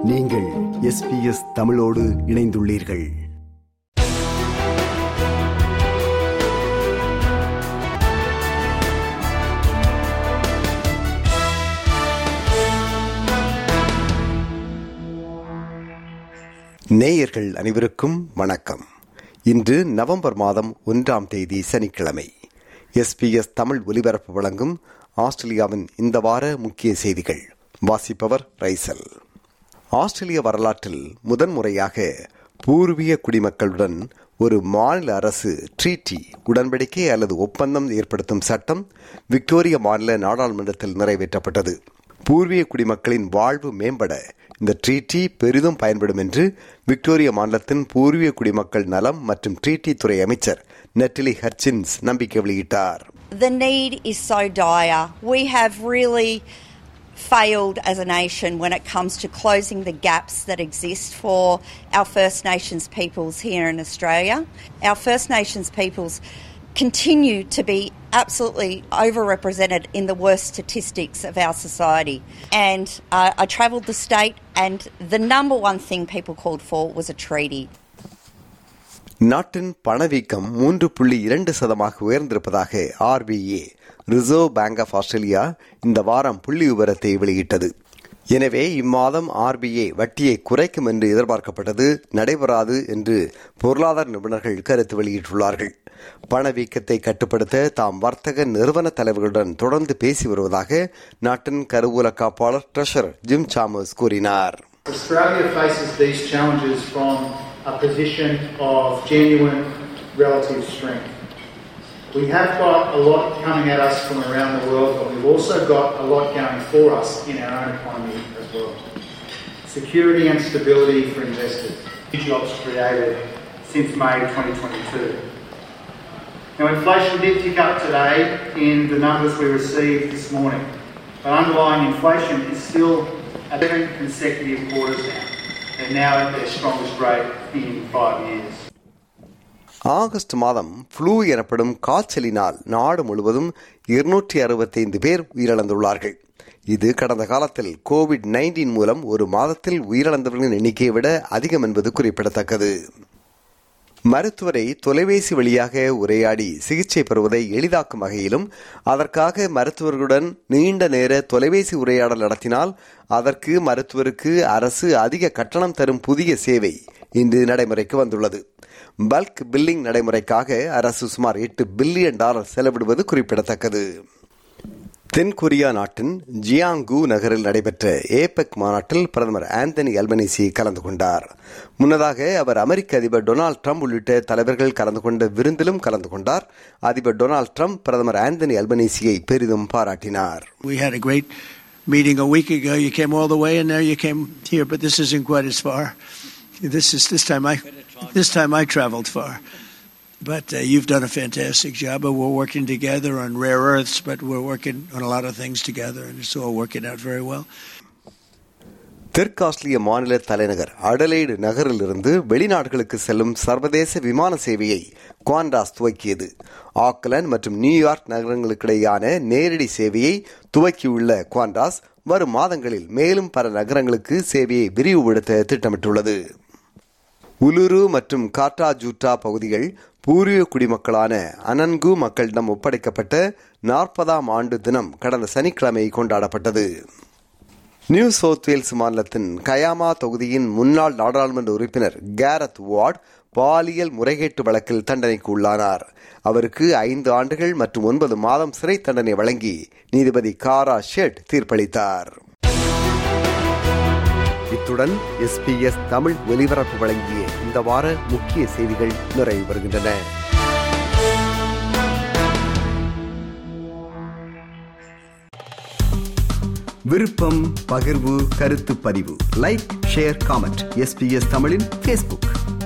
நீங்கள் எஸ்பிஎஸ் தமிழோடு இணைந்துள்ளீர்கள் நேயர்கள் அனைவருக்கும் வணக்கம் இன்று நவம்பர் மாதம் ஒன்றாம் தேதி சனிக்கிழமை எஸ்பிஎஸ் தமிழ் ஒலிபரப்பு வழங்கும் ஆஸ்திரேலியாவின் இந்த வார முக்கிய செய்திகள் வாசிப்பவர் ரைசல் ஆஸ்திரேலிய வரலாற்றில் முதன்முறையாக பூர்வீக குடிமக்களுடன் ஒரு மாநில அரசு ட்ரீட்டி உடன்படிக்கை அல்லது ஒப்பந்தம் ஏற்படுத்தும் சட்டம் விக்டோரிய மாநில நாடாளுமன்றத்தில் நிறைவேற்றப்பட்டது பூர்வீக குடிமக்களின் வாழ்வு மேம்பட இந்த ட்ரீட்டி பெரிதும் பயன்படும் என்று விக்டோரிய மாநிலத்தின் பூர்வீக குடிமக்கள் நலம் மற்றும் ட்ரீட்டி துறை அமைச்சர் நெட்டிலி ஹர்ச்சின்ஸ் நம்பிக்கை வெளியிட்டார் The need is so dire. We have really failed as a nation when it comes to closing the gaps that exist for our First Nations peoples here in Australia. Our First Nations peoples continue to be absolutely overrepresented in the worst statistics of our society. And uh, I travelled the state, and the number one thing people called for was a treaty. நாட்டின் பணவீக்கம் மூன்று புள்ளி இரண்டு சதமாக உயர்ந்திருப்பதாக RBA reserve bank of Australia இந்த வாரம் புள்ளி விவரத்தை வெளியிட்டது எனவே இம்மாதம் ஆர்பிஐ வட்டியை குறைக்கும் என்று எதிர்பார்க்கப்பட்டது நடைபெறாது என்று பொருளாதார நிபுணர்கள் கருத்து வெளியிட்டுள்ளார்கள் பணவீக்கத்தை கட்டுப்படுத்த தாம் வர்த்தக நிறுவன தலைவர்களுடன் தொடர்ந்து பேசி வருவதாக நாட்டின் கருவூல காப்பாளர் ட்ரெஷர் ஜிம் சாமஸ் கூறினார் Australia faces these challenges from a position of genuine relative strength. We have got a lot coming at us from around the world, but we've also got a lot going for us in our own economy as well. Security and stability for investors. New jobs created since May 2022. Now, inflation did tick up today in the numbers we received this morning, but underlying inflation is still at seven consecutive quarters now. They're now at their strongest rate in five years. August மாதம் flu எனப்படும் காய்ச்சலினால் நாடு முழுவதும் இருநூற்றி அறுபத்தைந்து பேர் உயிரிழந்துள்ளார்கள் இது கடந்த காலத்தில் கோவிட் நைன்டீன் மூலம் ஒரு மாதத்தில் உயிரிழந்தவர்களின் எண்ணிக்கையை விட அதிகம் என்பது குறிப்பிடத்தக்கது மருத்துவரை தொலைபேசி வழியாக உரையாடி சிகிச்சை பெறுவதை எளிதாக்கும் வகையிலும் அதற்காக மருத்துவர்களுடன் நீண்ட நேர தொலைபேசி உரையாடல் நடத்தினால் அதற்கு மருத்துவருக்கு அரசு அதிக கட்டணம் தரும் புதிய சேவை இன்று நடைமுறைக்கு வந்துள்ளது பல்க் பில்லிங் நடைமுறைக்காக அரசு சுமார் எட்டு பில்லியன் டாலர் செலவிடுவது குறிப்பிடத்தக்கது தென்கொரியா நாட்டின் ஜியாங்கு நகரில் நடைபெற்ற ஏபெக் மாநாட்டில் பிரதமர் ஆந்தனி அல்பனிசி கலந்து கொண்டார் முன்னதாக அவர் அமெரிக்க அதிபர் டொனால்டு ட்ரம்ப் உள்ளிட்ட தலைவர்கள் கலந்து கொண்ட விருந்திலும் கலந்து கொண்டார் அதிபர் டொனால்டு ட்ரம்ப் பிரதமர் ஆந்தனி அல்பனிசியை பெரிதும் பாராட்டினார் We had a great meeting a week ago. You came all the way, and now you came here, but this isn't quite as far. This is this time I this time I traveled far. But uh, you've done a fantastic job. And we're working together on rare earths, but we're working on a lot of things together, and it's all working out very well. தெற்காஸ்திரிய மாநில தலைநகர் Adelaide நகரிலிருந்து வெளிநாடுகளுக்கு செல்லும் சர்வதேச விமான சேவையை Qantas துவக்கியது Auckland மற்றும் நியூயார்க் நகரங்களுக்கிடையான நேரடி சேவையை துவக்கியுள்ள குவாண்டாஸ் வரும் மாதங்களில் மேலும் பல நகரங்களுக்கு சேவையை விரிவுபடுத்த திட்டமிட்டுள்ளது உலுரு மற்றும் காட்டா ஜூட்டா பகுதிகள் பூர்வீக குடிமக்களான அனன்கு மக்களிடம் ஒப்படைக்கப்பட்ட நாற்பதாம் ஆண்டு தினம் கடந்த சனிக்கிழமை கொண்டாடப்பட்டது நியூ சவுத் வேல்ஸ் மாநிலத்தின் கயாமா தொகுதியின் முன்னாள் நாடாளுமன்ற உறுப்பினர் கேரத் வார்ட் பாலியல் முறைகேட்டு வழக்கில் தண்டனைக்கு உள்ளானார் அவருக்கு ஐந்து ஆண்டுகள் மற்றும் ஒன்பது மாதம் சிறை தண்டனை வழங்கி நீதிபதி காரா ஷெட் தீர்ப்பளித்தார் இத்துடன் எஸ்பிஎஸ் தமிழ் ஒலிபரப்பு வழங்கிய இந்த வார முக்கிய செய்திகள் நிறைவு பெறுகின்றன விருப்பம் பகிர்வு கருத்து பதிவு லைக் ஷேர் காமெண்ட் எஸ்பிஎஸ் தமிழின் ஃபேஸ்புக்